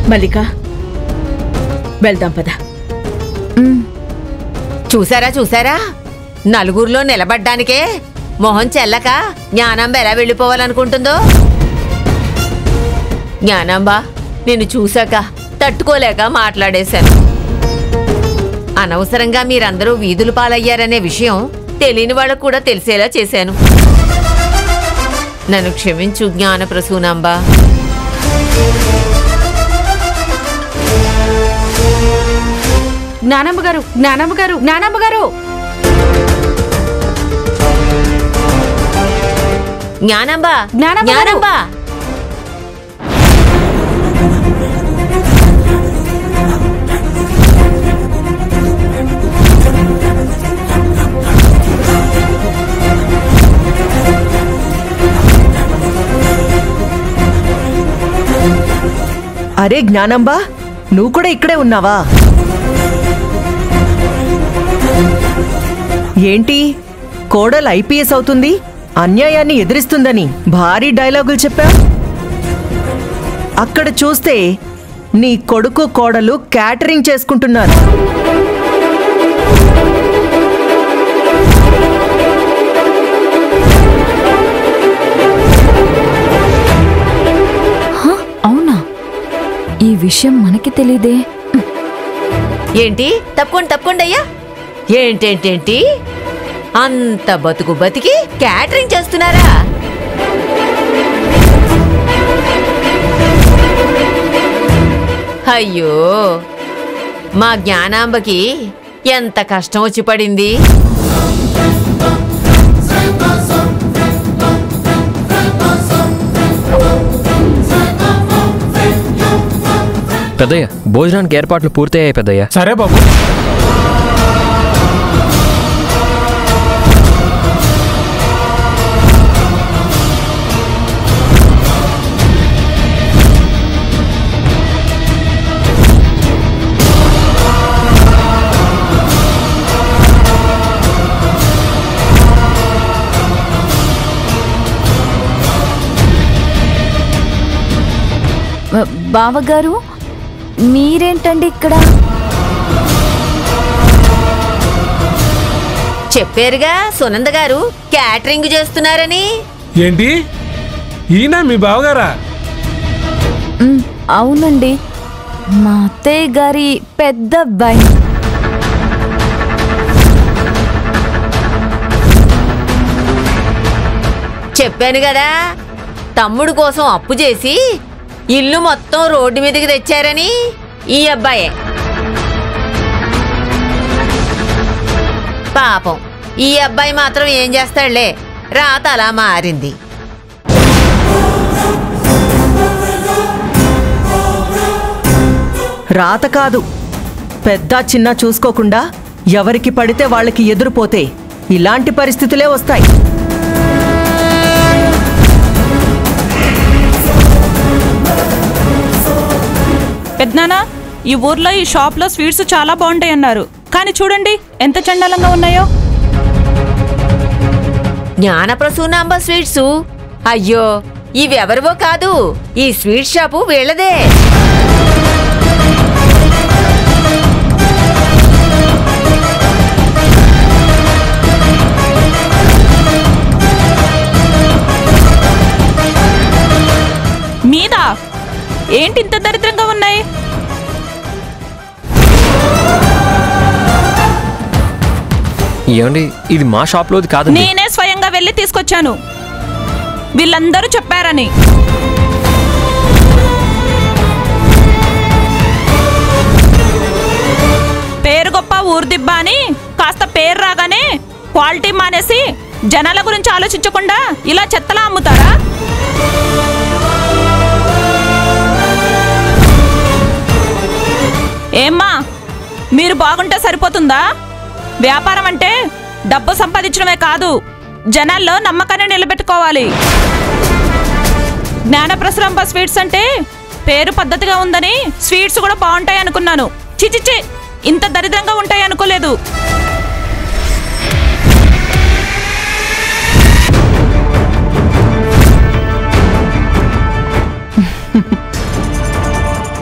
మల్లిక వెళ్దాం పద చూసారా చూసారా నలుగురిలో నిలబడ్డానికే మొహం చెల్లక జ్ఞానాంబ ఎలా వెళ్ళిపోవాలనుకుంటుందో జ్ఞానాంబ నిన్ను చూశాక తట్టుకోలేక మాట్లాడేశాను అనవసరంగా మీరందరూ వీధులు పాలయ్యారనే విషయం తెలియని వాళ్ళకు కూడా తెలిసేలా చేశాను నన్ను క్షమించు జ్ఞాన ప్రసూనాంబ జ్ఞానమ్మ గారు జ్ఞానమ్మ గారు జ్ఞానమ్మ గారు జ్ఞానాంబ జ్ఞానాంబ గారు! జ్ఞానాంబ అరే జ్ఞానంబా నువ్వు కూడా ఇక్కడే ఉన్నావా ఏంటి కోడలు ఐపీఎస్ అవుతుంది అన్యాయాన్ని ఎదిరిస్తుందని భారీ డైలాగులు చెప్పా అక్కడ చూస్తే నీ కొడుకు కోడలు క్యాటరింగ్ చేసుకుంటున్నారు హ, అవునా ఈ విషయం మనకి తెలీదే ఏంటి తప్పకుండా తప్పకుండా అయ్యా ఏంటేంటేంటి అంత బతుకు బతికి క్యాటరింగ్ చేస్తున్నారా అయ్యో మా జ్ఞానాంబకి ఎంత కష్టం వచ్చి పడింది పెద్దయ్య భోజనానికి ఏర్పాట్లు పూర్తయ్యాయి పెద్దయ్య సరే బాబు వ- బావగారు మీరేంటండి ఇక్కడ చెప్పారుగా సునంద గారు క్యాటరింగ్ చేస్తున్నారని ఏంటి ఈయన మీ బావగారా మ్, అవునండి మా అత్తయ్య గారి పెద్ద అబ్బాయి చెప్పాను కదా తమ్ముడు కోసం అప్పు చేసి ఇల్లు మొత్తం రోడ్డు మీదకి తెచ్చారని ఈ అబ్బాయే పాపం ఈ అబ్బాయి మాత్రం ఏం చేస్తాడులే రాత అలా మారింది రాత కాదు పెద్ద చిన్న చూసుకోకుండా ఎవరికి పడితే వాళ్ళకి ఎదురుపోతే ఇలాంటి పరిస్థితులే వస్తాయి పెద్దనానా ఈ ఊర్లో ఈ షాప్లో స్వీట్స్ చాలా బాగుంటాయి అన్నారు కానీ చూడండి ఎంత చండాలంగా ఉన్నాయో జ్ఞానప్రసూనాంబ స్వీట్స్ అయ్యో ఇవెవరివో కాదు ఈ స్వీట్ షాపు వీళ్ళదే మీద ఏంటి ఇంత దరిద్రంగా ఉన్నాయి ఏమండి ఇది మా షాప్లోది కాదండి నేనే స్వయంగా వెళ్ళి తీసుకొచ్చాను వీళ్ళందరూ చెప్పారని పేరు గొప్ప ఊర్దిబ్బ అని కాస్త పేరు రాగానే క్వాలిటీ మానేసి జనాల గురించి ఆలోచించకుండా ఇలా చెత్తలా అమ్ముతారా ఏమ్మా మీరు బాగుంటే సరిపోతుందా వ్యాపారం అంటే డబ్బు సంపాదించడమే కాదు జనాల్లో నమ్మకాన్ని నిలబెట్టుకోవాలి జ్ఞానప్రసరంభ స్వీట్స్ అంటే పేరు పద్ధతిగా ఉందని స్వీట్స్ కూడా బాగుంటాయి అనుకున్నాను చిచిచి ఇంత దరిద్రంగా ఉంటాయి అనుకోలేదు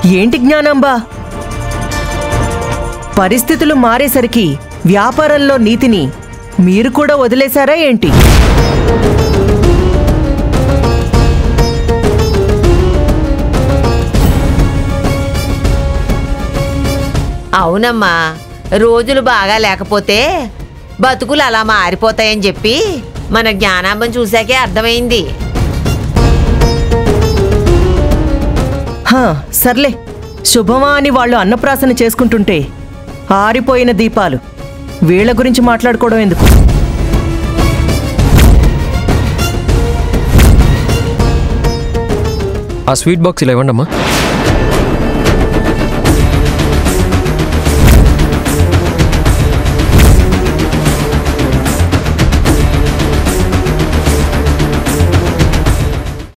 ఏంటి జ్ఞానాంబా పరిస్థితులు మారేసరికి వ్యాపారంలో నీతిని మీరు కూడా వదిలేశారా ఏంటి అవునమ్మా రోజులు బాగా లేకపోతే బతుకులు అలా మారిపోతాయని చెప్పి మన జ్ఞానాంబం చూశాకే అర్థమైంది హా సర్లే శుభమా అని వాళ్ళు అన్నప్రాసన చేసుకుంటుంటే ఆరిపోయిన దీపాలు వీళ్ళ గురించి మాట్లాడుకోవడం ఎందుకు ఆ స్వీట్ బాక్స్ ఇలా ఇవ్వండి అమ్మా